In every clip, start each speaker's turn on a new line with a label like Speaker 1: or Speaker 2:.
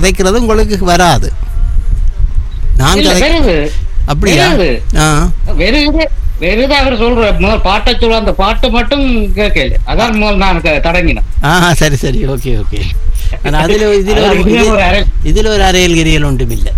Speaker 1: கதைக்கிறது உங்களுக்கு வராது நான்
Speaker 2: இல்ல,
Speaker 1: கதை
Speaker 2: வருது
Speaker 1: அப்படியா
Speaker 2: வருது.
Speaker 1: ஆ
Speaker 2: வெறுது வெறுது அவர் சொல்ற முதல் பாட்டை சொல்ல அந்த பாட்டு மட்டும் கேட்கல அதான் முதல் நான் க- தொடங்கினேன்
Speaker 1: ஆ சரி சரி ஓகே ஓகே ஆனா அதுல இதுல ஒரு
Speaker 2: அதான் இதுல ஒரு
Speaker 1: இது-
Speaker 2: அரை-
Speaker 1: இதுல ஒரு அறையல் கிரியல் ஒன்றும் இல்லை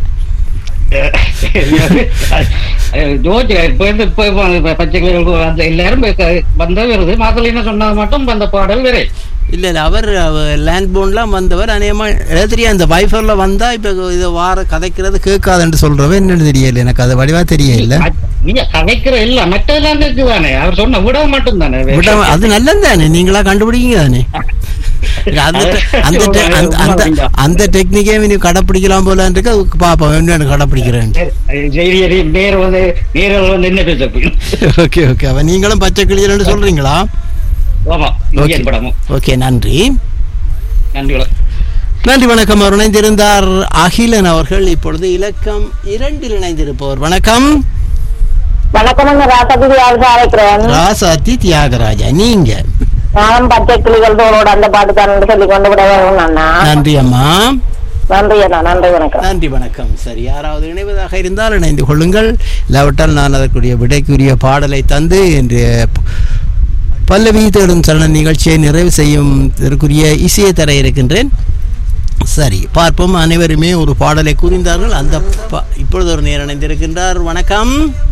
Speaker 2: ஜோஜ் இப்ப இருந்து இப்ப இப்ப பச்சை கிளிகள் அந்த எல்லாரும் இப்ப வந்த வருது மாத்தல என்ன சொன்னது மட்டும் அந்த பாடல் வேற
Speaker 1: இல்ல இல்ல அவர் லேண்ட் போன்லாம் வந்தவர் அநேகமா எனக்கு தெரியும் அந்த வைஃபர்ல வந்தா இப்ப இது வார கதைக்கிறது கேட்காதுன்னு சொல்றவன் என்னன்னு தெரியல எனக்கு அது வடிவா தெரியல
Speaker 2: நீங்க கதைக்கிற இல்ல மற்றதெல்லாம் இருக்குதானே அவர் சொன்ன விட மட்டும் தானே
Speaker 1: விட அது நல்லது தானே நீங்களா கண்டுபிடிங்க தானே இல்ல, அந்த te- அந்த te- அந்த- அந்த அந்த டெக்னிக்கே நீ கடைப்பிடிக்கலாம் போல இருக்கு அதுக்கு பாப்போம் என்னன்னு கடைப்பிடிக்கிறேன்
Speaker 2: செய்தி நேர் வந்து நேரில் வந்து என்ன பேச
Speaker 1: ஓகே ஓகே அவ நீங்களும் பச்சை கிளியர்னு சொல்றீங்களா
Speaker 2: ஆமா
Speaker 1: ஓகே
Speaker 2: இந்தியன் படமும்
Speaker 1: ஓகே நன்றி
Speaker 2: நன்றிகளா
Speaker 1: நன்றி வணக்கம் அவர் இணைந்திருந்தார் அகிலன் அவர்கள் இப்பொழுது இலக்கம் இரண்டில் இணைந்திருப்பவர் வணக்கம்
Speaker 3: வணக்கம் நான் ராசகுதி ஆளுக்கு அழைக்கிறேன்
Speaker 1: ராசாத்தி தியாகராஜா நீங்க
Speaker 3: நானும் பச்சை கிளிகள் தோளோட அந்த பாட்டு தான் சொல்லி கொண்டு விட வேணும் அண்ணா
Speaker 1: நன்றி அம்மா
Speaker 3: நன்றி அண்ணா நன்றி வணக்கம்
Speaker 1: நன்றி வணக்கம் சரி யாராவது இணைவதாக இருந்தால் இணைந்து கொள்ளுங்கள் இல்லாவிட்டால் நான் அதற்குரிய விடைக்குரிய பாடலை தந்து இன்று பல்லவி தேடும் சரண நிகழ்ச்சியை நிறைவு செய்யும் இதற்குரிய இசையை தர இருக்கின்றேன் சரி பார்ப்போம் அனைவருமே ஒரு பாடலை கூறிந்தார்கள் அந்த பா- இப்பொழுது ஒரு நேரம் இணைந்திருக்கின்றார் வணக்கம்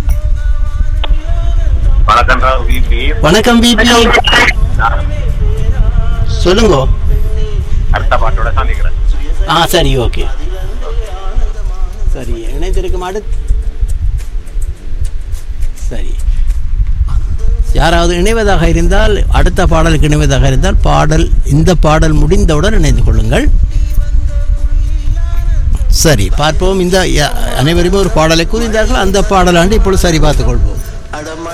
Speaker 4: வணக்கம் ராவ் விபி
Speaker 1: வணக்கம் பிபி சொல்லுங்க
Speaker 4: அடுத்த பாட்டோட சந்திக்கிறேன்
Speaker 1: ஆ சரி ஓகே சரி இணைந்திருக்கும் அடுத்து சரி யாராவது இணைவதாக இருந்தால் அடுத்த பாடலுக்கு இணைவதாக இருந்தால் பாடல் இந்த பாடல் முடிந்தவுடன் இணைந்து கொள்ளுங்கள் சரி பார்ப்போம் இந்த ய- அனைவருமே ஒரு பாடலை கூறியிருந்தார்கள் அந்த பாடலாண்டு இப்பொழுது சரி பார்த்துக் கொள்வோம்